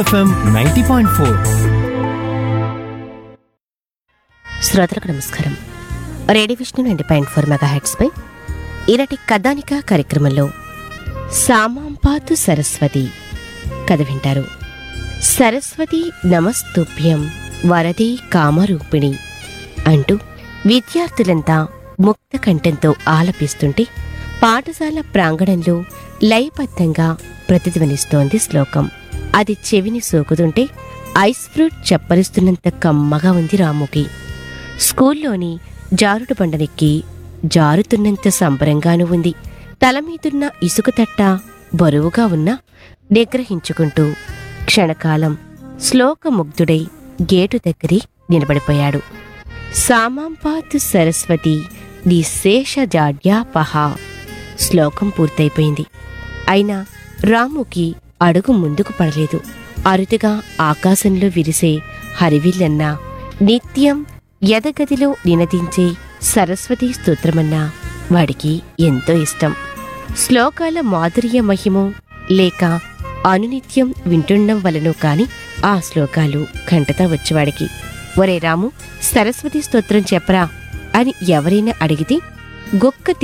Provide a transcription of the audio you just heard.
FM ninety point four శ్రోతలకు నమస్కారం radio Vishnu ninety point four mega హెడ్స్పై ఈనాటి కథానిక కార్యక్రమంలో సామాంపాతు సరస్వతి కథ వింటారు సరస్వతి నమస్తుభ్యం వరదే కామరూపిణి అంటూ విద్యార్థులంతా ముక్త కంఠంతో ఆలపిస్తుంటే పాఠశాల ప్రాంగణంలో లయబద్ధంగా ప్రతిధ్వనిస్తోంది శ్లోకం అది చెవిని సోకుతుంటే ఐస్ ఫ్రూట్ చప్పరిస్తున్నంత కమ్మగా ఉంది రాముకి స్కూల్లోని జారుడు బండనెక్కి జారుతున్నంత సంబరంగానూ ఉంది తల మీదున్న ఇసుక తట్ట బరువుగా ఉన్నా నిగ్రహించుకుంటూ క్షణకాలం శ్లోకముగ్ధుడై గేటు దగ్గరి నిలబడిపోయాడు సామాంపాతు సరస్వతి నీ శేషజాడ్యాపహ శ్లోకం పూర్తయిపోయింది అయినా రాముకి అడుగు ముందుకు పడలేదు అరుదుగా ఆకాశంలో విరిసే హరివిల్లన్నా నిత్యం ఎదగదిలో నినదించే సరస్వతి స్తోత్రమన్నా వాడికి ఎంతో ఇష్టం శ్లోకాల మాధుర్య మహిమో లేక అనునిత్యం వింటుండడం వలనో కాని ఆ శ్లోకాలు కంటతా వచ్చేవాడికి ఒరే రాము సరస్వతి స్తోత్రం చెప్పరా అని ఎవరైనా అడిగితే గొక్క